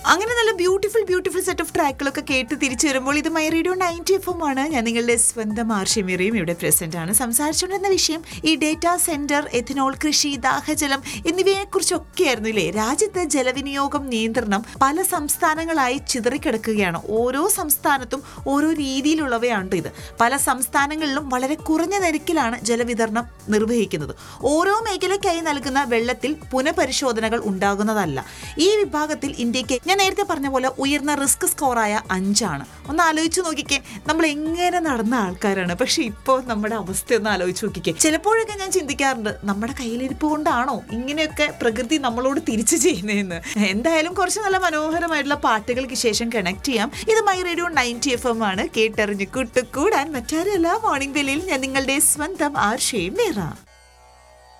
അങ്ങനെ നല്ല beautiful beautiful set of ട്രാക്കുകളൊക്കെ കേട്ട് തിരിച്ചു വരുമ്പോൾ ഇത് my radio ninety F M ആണ് ഞാൻ നിങ്ങളുടെ സ്വന്തം ആർഷിമേറിയും ഇവിടെ പ്രസന്റ് ആണ് സംസാരിച്ചുകൊണ്ടിരുന്ന വിഷയം ഈ ഡേറ്റാ സെന്റർ എഥനോൾ കൃഷി ദാഹജലം എന്നിവയെ കുറിച്ചൊക്കെയായിരുന്നു ഇല്ലേ രാജ്യത്ത് ജലവിനിയോഗം നിയന്ത്രണം പല സംസ്ഥാനങ്ങളായി ചിതറിക്കിടക്കുകയാണ് ഓരോ സംസ്ഥാനത്തും ഓരോ രീതിയിലുള്ളവയാണ് ഇത് പല സംസ്ഥാനങ്ങളിലും വളരെ കുറഞ്ഞ നിരക്കിലാണ് ജലവിതരണം നിർവഹിക്കുന്നത് ഓരോ മേഖലയ്ക്കായി നൽകുന്ന വെള്ളത്തിൽ പുനഃപരിശോധനകൾ ഉണ്ടാകുന്നതല്ല ഈ വിഭാഗത്തിൽ ഇന്ത്യക്ക് ഞാൻ നേരത്തെ പറഞ്ഞ പോലെ ഉയർന്ന റിസ്ക് സ്കോറായ അഞ്ചാണ് ഒന്ന് ആലോചിച്ച് നോക്കിക്കേ നമ്മൾ എങ്ങനെ നടന്ന ആൾക്കാരാണ് പക്ഷെ ഇപ്പോൾ നമ്മുടെ അവസ്ഥ ഒന്ന് ആലോചിച്ച് നോക്കിക്കേ ചിലപ്പോഴൊക്കെ ഞാൻ ചിന്തിക്കാറുണ്ട് നമ്മുടെ കയ്യിലിരിപ്പ് കൊണ്ടാണോ ഇങ്ങനെയൊക്കെ പ്രകൃതി നമ്മളോട് തിരിച്ചു ചെയ്യുന്നതെന്ന് എന്തായാലും കുറച്ച് നല്ല മനോഹരമായിട്ടുള്ള പാട്ടുകൾക്ക് ശേഷം കണക്ട് ചെയ്യാം ഇത് my radio ninety F M ആണ് കേട്ടറിഞ്ഞ് കൂട്ടുകൂടാൻ മറ്റാരല്ല മോർണിംഗ് ബെല്ലിൽ ഞാൻ നിങ്ങളുടെ സ്വന്തം ആർഷയും നേറാം